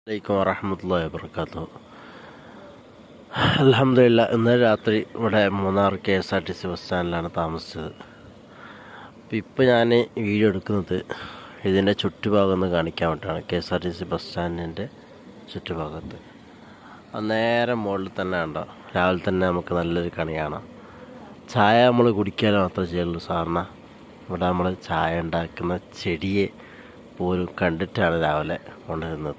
അലൈക്കും വറഹമത്തല്ലാ വാബർക്കാത്തു അലഹമില്ല ഇന്നലെ രാത്രി ഇവിടെ Munnar K S R T C bus സ്റ്റാൻഡിലാണ് താമസിച്ചത് അപ്പോൾ ഇപ്പോൾ ഞാൻ വീഡിയോ എടുക്കുന്നത് ഇതിൻ്റെ ചുറ്റുഭാഗം ഒന്ന് കാണിക്കാൻ വേണ്ടിയിട്ടാണ് K S R T C bus സ്റ്റാൻഡിൻ്റെ ചുറ്റുഭാഗത്ത് അത് നേരെ മുകളിൽ തന്നെ ഉണ്ടോ രാവിലെ തന്നെ നമുക്ക് നല്ലൊരു കണി കാണാം ചായ നമ്മൾ കുടിക്കാൻ മാത്രമേ ചെയ്യുള്ളൂ സാറിന് ഇവിടെ നമ്മൾ ചായ ഉണ്ടാക്കുന്ന ചെടിയെ പോലും കണ്ടിട്ടാണ് രാവിലെ കൊണ്ടുവരുന്നത്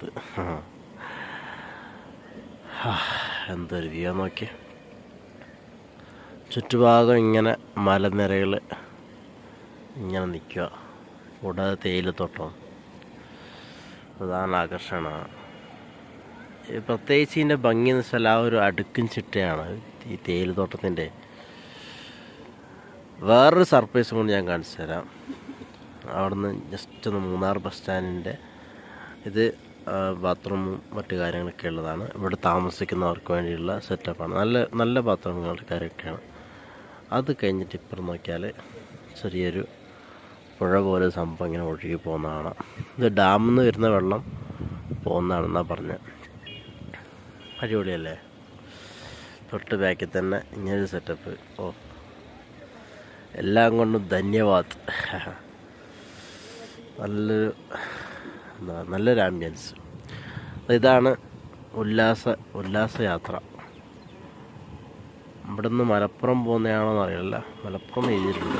എന്തൊരു വ്യൂ നോക്കി ചുറ്റുഭാഗം ഇങ്ങനെ മലനിരകൾ ഇങ്ങനെ നിൽക്കുക കൂടാതെ തേയിലത്തോട്ടം പ്രധാന ആകർഷണമാണ് ഈ പ്രത്യേകിച്ച് ഇതിൻ്റെ ഭംഗി എന്ന് വെച്ചാൽ ആ ഒരു അടുക്കും ചിട്ടയാണ് ഈ തേയിലത്തോട്ടത്തിൻ്റെ വേറൊരു സർപ്രൈസ് കൊണ്ട് ഞാൻ കാണിച്ചു തരാം അവിടുന്ന് ജസ്റ്റ് ഒന്ന് മൂന്നാർ ബസ് സ്റ്റാൻഡിൻ്റെ ഇത് ബാത്റൂമും മറ്റു കാര്യങ്ങളൊക്കെ ഉള്ളതാണ് ഇവിടെ താമസിക്കുന്നവർക്ക് വേണ്ടിയുള്ള സെറ്റപ്പാണ് നല്ല നല്ല ബാത്റൂമുകൾ കാര്യമൊക്കെയാണ് അത് കഴിഞ്ഞിട്ട് ഇപ്പുറം നോക്കിയാൽ ചെറിയൊരു പുഴ പോലെ സംഭവം ഇങ്ങനെ ഒഴുകി പോകുന്നതാണ് ഇത് ഡാമിൽ നിന്ന് വരുന്ന വെള്ളം പോകുന്നതാണെന്നാണ് പറഞ്ഞത് അടിപൊളിയല്ലേ തൊട്ട് ബാക്കിൽ തന്നെ ഇങ്ങനൊരു സെറ്റപ്പ് ഓ എല്ലാം കൊണ്ടും ധന്യവാദ് നല്ലൊരു എന്താ നല്ലൊരു ആംബിയൻസ് ഇതാണ് ഉല്ലാസ ഉല്ലാസയാത്ര ഇവിടെ നിന്ന് മലപ്പുറം പോകുന്നതാണോ എന്നറിയില്ല മലപ്പുറം എഴുതിയിട്ടുണ്ട്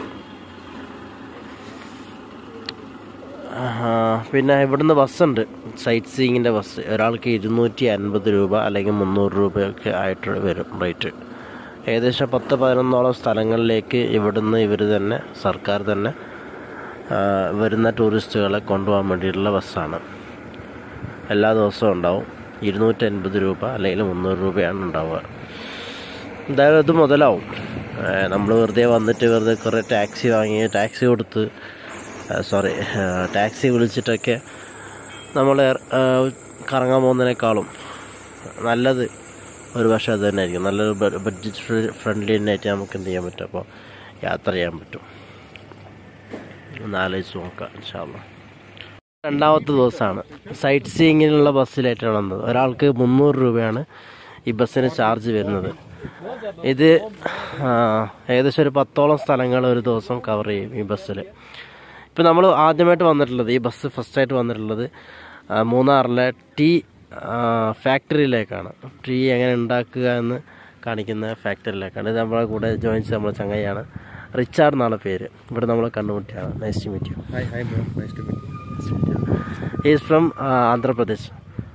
പിന്നെ ഇവിടുന്ന് ബസ്സുണ്ട് സൈറ്റ് സീയിങ്ങിൻ്റെ ബസ് ഒരാൾക്ക് ഇരുന്നൂറ്റി അൻപത് രൂപ അല്ലെങ്കിൽ മുന്നൂറ് രൂപയൊക്കെ ആയിട്ട് വരും റേറ്റ് ഏകദേശം പത്ത് പതിനൊന്നോളം സ്ഥലങ്ങളിലേക്ക് ഇവിടുന്ന് ഇവർ തന്നെ സർക്കാർ തന്നെ വരുന്ന ടൂറിസ്റ്റുകളെ കൊണ്ടുപോകാൻ വേണ്ടിയിട്ടുള്ള ബസ്സാണ് എല്ലാ ദിവസവും ഉണ്ടാവും ഇരുന്നൂറ്റൻപത് രൂപ അല്ലെങ്കിൽ മുന്നൂറ് രൂപയാണ് ഉണ്ടാവുക എന്തായാലും ഇത് മുതലാവും നമ്മൾ വെറുതെ വന്നിട്ട് വെറുതെ കുറേ ടാക്സി വാങ്ങി ടാക്സി കൊടുത്ത് സോറി ടാക്സി വിളിച്ചിട്ടൊക്കെ നമ്മൾ കറങ്ങാൻ പോകുന്നതിനേക്കാളും നല്ലത് ഒരു പക്ഷേ അത് തന്നെ ആയിരിക്കും നല്ലൊരു ബഡ്ജറ്റ് ഫ്രണ്ട്ലി തന്നെ ആയിട്ട് നമുക്ക് എന്ത് ചെയ്യാൻ പറ്റും അപ്പോൾ യാത്ര ചെയ്യാൻ പറ്റും ഒന്ന് ആലോചിച്ച് നോക്കാം ഇൻഷാല്ല രണ്ടാമത്തെ ദിവസമാണ് സൈറ്റ് സീയിങ്ങിനുള്ള ബസ്സിലായിട്ടാണ് വന്നത് ഒരാൾക്ക് മുന്നൂറ് രൂപയാണ് ഈ ബസ്സിന് ചാർജ് വരുന്നത് ഇത് ഏകദേശം ഒരു പത്തോളം സ്ഥലങ്ങൾ ഒരു ദിവസം കവർ ചെയ്യും ഈ ബസ്സിൽ ഇപ്പം നമ്മൾ ആദ്യമായിട്ട് വന്നിട്ടുള്ളത് ഈ ബസ് ഫസ്റ്റായിട്ട് വന്നിട്ടുള്ളത് മൂന്നാറിലെ ടീ ഫാക്ടറിയിലേക്കാണ് ടീ എങ്ങനെ ഉണ്ടാക്കുക എന്ന് കാണിക്കുന്ന ഫാക്ടറിയിലേക്കാണ് ഇത് നമ്മളെ കൂടെ ജോയിൻ ചെയ്ത് നമ്മളെ ചങ്ങയാണ് റിച്ചാർഡ് എന്നാണ് പേര് ഇവിടെ നമ്മൾ കണ്ടുമുട്ടിയാണ് nice to meet you Hi, hi, bro. Nice to meet you. Is from Andhra Pradesh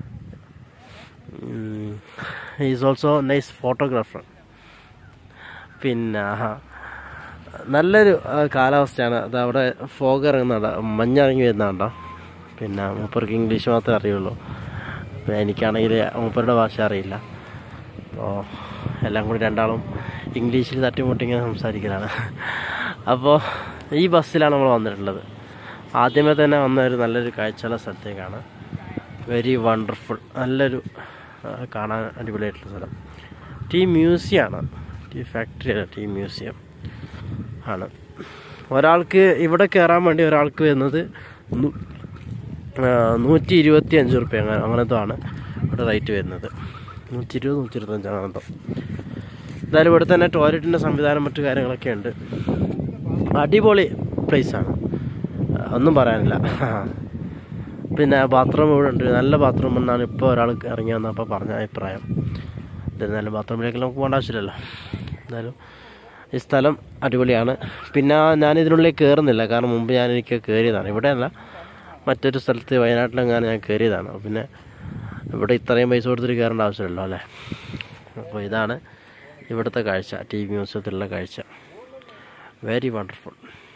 is also nice photographer പിന്നെ നല്ലൊരു കാലാവസ്ഥയാണ് അത് അവിടെ ഫോഗ് ഇറങ്ങുന്നുണ്ട് മഞ്ഞിറങ്ങി വരുന്നുണ്ടോ പിന്നെ മൂപ്പർക്ക് ഇംഗ്ലീഷ് മാത്രമേ അറിയുള്ളൂ അപ്പോൾ എനിക്കാണെങ്കിൽ മൂപ്പരുടെ ഭാഷ അറിയില്ല അപ്പോൾ എല്ലാം കൂടി രണ്ടാളും ഇംഗ്ലീഷിൽ തട്ടിമുട്ടി ഇങ്ങനെ സംസാരിക്കലാണ് അപ്പോൾ ഈ ബസ്സിലാണ് നമ്മൾ വന്നിട്ടുള്ളത് ആദ്യമേ തന്നെ വന്ന ഒരു നല്ലൊരു കാഴ്ചയുള്ള സ്ഥലത്തേക്കാണ് വെരി വണ്ടർഫുൾ നല്ലൊരു കാണാൻ അടിപൊളിയായിട്ടുള്ള സ്ഥലം ടീ മ്യൂസിയമാണ് ടീ ഫാക്ടറി അല്ല ടീ മ്യൂസിയം ആണ് ഒരാൾക്ക് ഇവിടെ കയറാൻ വേണ്ടി ഒരാൾക്ക് വരുന്നത് നൂറ്റി ഇരുപത്തി അഞ്ച് റുപ്യ അങ്ങനെ അങ്ങനത്തെ ആണ് ഇവിടെ റേറ്റ് വരുന്നത് നൂറ്റി ഇരുപത് നൂറ്റി ഇരുപത്തഞ്ച് അങ്ങനത്തെ എന്തായാലും ഇവിടെ തന്നെ ടോയ്ലറ്റിൻ്റെ സംവിധാനം മറ്റു കാര്യങ്ങളൊക്കെ ഉണ്ട് അടിപൊളി പ്ലേസാണ് ഒന്നും പറയാനില്ല പിന്നെ ബാത്റൂം ഇവിടെ ഉണ്ട് നല്ല ബാത്റൂം എന്നാണ് ഇപ്പോൾ ഒരാൾ ഇറങ്ങി വന്നപ്പോൾ പറഞ്ഞ അഭിപ്രായം എന്തായാലും ബാത്റൂമിലേക്ക് നമുക്ക് പോകേണ്ട ആവശ്യമില്ലല്ലോ എന്തായാലും ഈ സ്ഥലം അടിപൊളിയാണ് പിന്നെ ഞാൻ ഇതിനുള്ളിൽ കയറുന്നില്ല കാരണം മുമ്പ് ഞാൻ എനിക്ക് കയറിയതാണ് ഇവിടെയല്ല മറ്റൊരു സ്ഥലത്ത് വയനാട്ടിലെങ്ങാനും ഞാൻ കയറിയതാണ് പിന്നെ ഇവിടെ ഇത്രയും പൈസ കൊടുത്തിട്ട് കയറേണ്ട ആവശ്യമില്ലല്ലോ അല്ലേ അപ്പോൾ ഇതാണ് ഇവിടുത്തെ കാഴ്ച ടി വി മ്യൂസിയത്തിലുള്ള കാഴ്ച വെരി വണ്ടർഫുൾ